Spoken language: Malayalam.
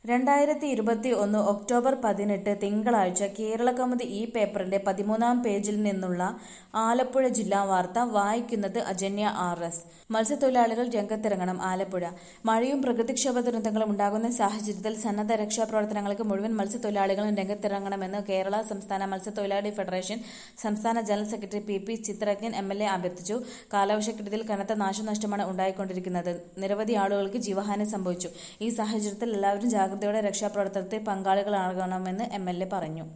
രണ്ടായിരത്തി ഇരുപത്തി ഒന്ന് ഒക്ടോബർ പതിനെട്ട് തിങ്കളാഴ്ച കേരളകൗമുദി ഈ പേപ്പറിന്റെ പതിമൂന്നാം പേജിൽ നിന്നുള്ള ആലപ്പുഴ ജില്ലാ വാർത്ത വായിക്കുന്നത് അജന്യ ആർ എസ് മത്സ്യത്തൊഴിലാളികൾ രംഗത്തിറങ്ങണം ആലപ്പുഴ മഴയും പ്രകൃതിക്ഷോഭ ദുരന്തങ്ങളും ഉണ്ടാകുന്ന സാഹചര്യത്തിൽ സന്നദ്ധ രക്ഷാപ്രവർത്തനങ്ങൾക്ക് മുഴുവൻ മത്സ്യത്തൊഴിലാളികളും രംഗത്തിറങ്ങണമെന്ന് കേരള സംസ്ഥാന മത്സ്യത്തൊഴിലാളി ഫെഡറേഷൻ സംസ്ഥാന general secretary P P Chitharanjan M L A അഭ്യർത്ഥിച്ചു കാലവർഷക്കെടുതിയിൽ കനത്ത നാശനഷ്ടമാണ് ഉണ്ടായിക്കൊണ്ടിരിക്കുന്നത് നിരവധി ആളുകൾക്ക് ജീവഹാനി സംഭവിച്ചു ഈ സാഹചര്യത്തിൽ എല്ലാവരും ജാഗ്രതയോടെ രക്ഷാപ്രവർത്തനത്തിൽ പങ്കാളികളാകണമെന്ന് എം എൽ എ പറഞ്ഞു